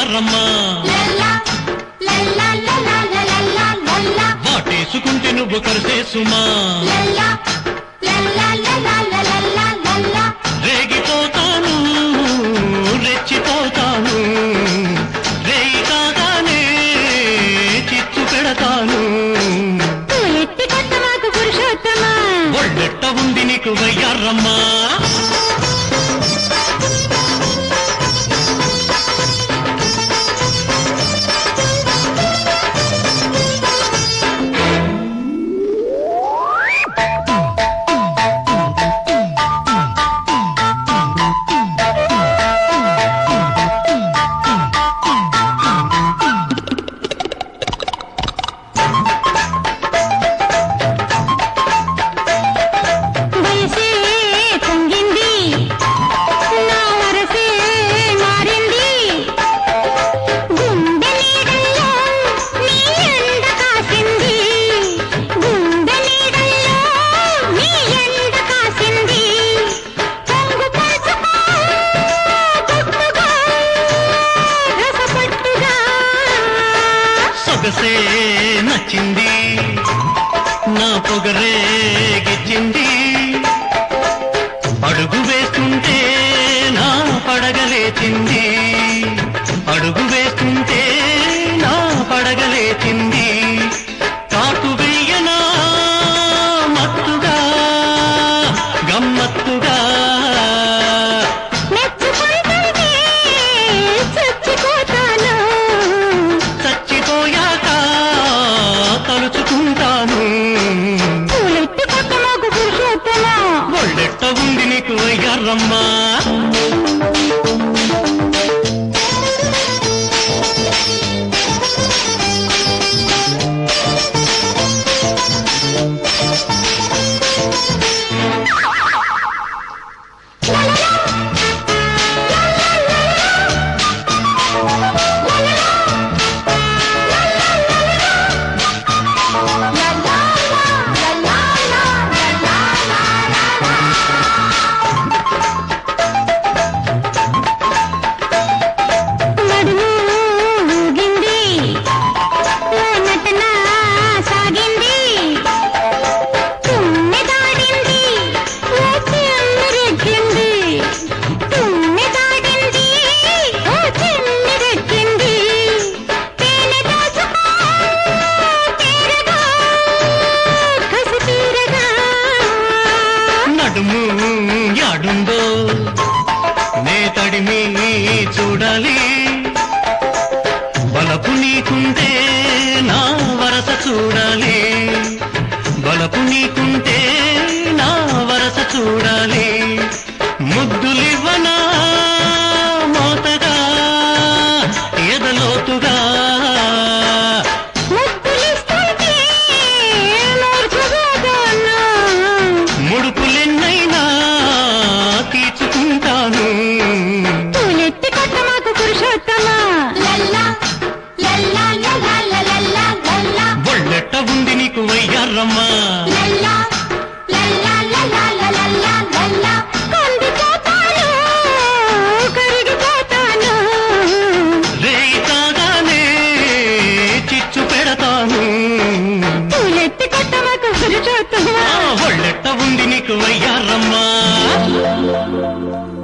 వయ్యారమ్మా లల్లా లల్లా లల్లా లల్లా లల్లా వాటేసుకుంటే నువ్వు కరిసేసుమా లల్లా లల్లా లల్లా లల్లా లల్లా రేగిపోతాను రెచ్చిపోతాను రేయి కాగానే చిచ్చు పెడతాను పూలెత్తి కొత్త మాకు పురుషోత్తమా ఒళ్ళెట్ట ఉంది నీకు వయ్యారమ్మా వయసే పొంగింది నా వరసే మారింది గుండె నీడల్లో నీ ఎండ కాసింది గుండె నీడల్లో నీ ఎండ కాసింది పొంగు పరుచుకో గుట్టుగా రసపట్టుగా సొగసే నచ్చింది నా పొగరే గిచ్చింది అడుగు వేస్తుంటే నా పడగలేచింది అడుగు వేస్తుంటే నా పడగలేచింది కాటు వెయ్యనా మత్తుగా గమ్మత్తుగా మెచ్చుకుంటుంటే చచ్చిపోతాను చచ్చిపోయాక తలుచుకుంటాను పూలెత్తి కొత్త మాకు పురుషోత్తమా ఒళ్ళెట్ట ఉంది నీకు వయ్యారమ్మా నడుము ఊగింది ఓ నటన సాగింది తుమ్మెదాడింది ఓ చెమ్మెరెక్కింది తుమ్మెదాడింది ఓ చెమ్మెరెక్కింది తేనె దాచుకో తీరగా కసి తీరగా నడుము యాడుందో నే తడిమి చూడాలి బలపు నీకుంటే నా వరస చూడాలి బలపు నీకుంటే నా వరస చూడాలి ముద్దులివ్వనా మోతగా ఎదలోతుగా ముద్దులిస్తుంటే మూర్ఖపోతాను. ముడుపులెన్నైనా తీర్చుకుంటాను పూలెత్తి కొత్త మాకు పురుషోత్తమా ఒళ్ళెట్ట ఉంది నీకు వయ్యారమ్మా కందిపోతాను, కరిగిపోతాను. రేయి కాగానే చిచ్చు పెడతాను పూలెత్తి కొత్త మాకు పురుషోత్తమా ఆ ఒళ్ళెట్ట ఉంది నీకు వయ్యారమ్మా